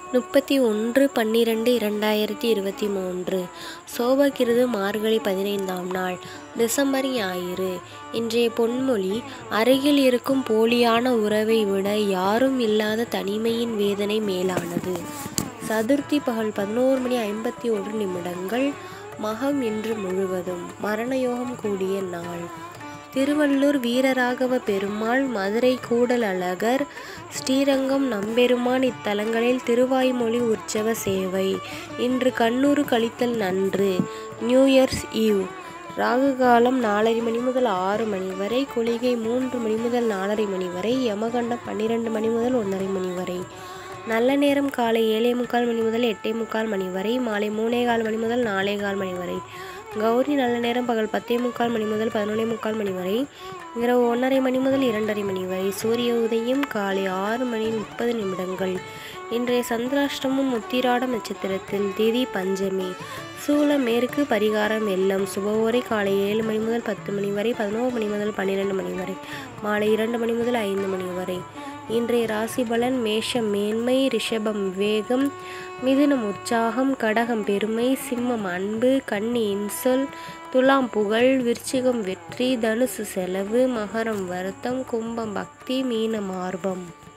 முப்பத்தி ஒன்று பன்னிரெண்டு இரண்டாயிரத்தி இருபத்தி மூன்று சோபகிருது மார்கழி பதினைந்தாம் நாள் டிசம்பர் ஞாயிறு இன்றைய பொன்மொழி அருகில் இருக்கும் போலியான உறவை விட யாரும் இல்லாத தனிமையின் வேதனை மேலானது சதுர்த்தி பகல் பதினோரு மணி ஐம்பத்தி ஒரு நிமிடங்கள் மகம் இன்று முழுவதும் மரணயோகம் கூடிய நாள் திருவள்ளூர் வீரராகவ பெருமாள் மதுரை கூடல் அழகர் ஸ்ரீரங்கம் நம்பெருமான் இத்தலங்களில் திருவாய்மொழி உற்சவ சேவை இன்று கண்ணூறு கழித்தல் நன்று நியூ இயர்ஸ் ஈவ் ராகு காலம் நாலரை மணி முதல் ஆறு மணி வரை குளிகை மூன்று மணி முதல் நாலரை மணி வரை யமகண்டம் பன்னிரெண்டு மணி முதல் ஒன்றரை மணி வரை நல்ல நேரம் காலை ஏழே முக்கால் மணி முதல் எட்டே முக்கால் மணி வரை மாலை மூணே கால் மணி முதல் நாலே கால் மணி வரை கௌரி நல்ல நேரம் பகல் பத்தே முக்கால் மணி முதல் பதினொன்னே முக்கால் மணி வரை இரவு ஒன்றரை மணி முதல் இரண்டரை மணி வரை சூரிய உதயம் காலை ஆறு மணி முப்பது நிமிடங்கள் இன்றைய சந்திராஷ்டமம் உத்திராட நட்சத்திரத்தில் திதி பஞ்சமி சூல மேற்கு பரிகாரம் வெள்ளம் சுபவோரை காலை ஏழு மணி முதல் பத்து மணி வரை பதினோரு மணி முதல் பன்னிரெண்டு மணி வரை மாலை இரண்டு மணி முதல் ஐந்து மணி வரை இன்றைய ராசி பலன் மேஷம் மேன்மை ரிஷபம் விவேகம் மிதுனம் உற்சாகம் கடகம் பெருமை சிம்மம் அன்பு கன்னி இன்சொல் துலாம் புகழ் விருச்சிகம் வெற்றி தனுசு செலவு மகரம் வருத்தம் கும்பம் பக்தி மீனம் ஆர்வம்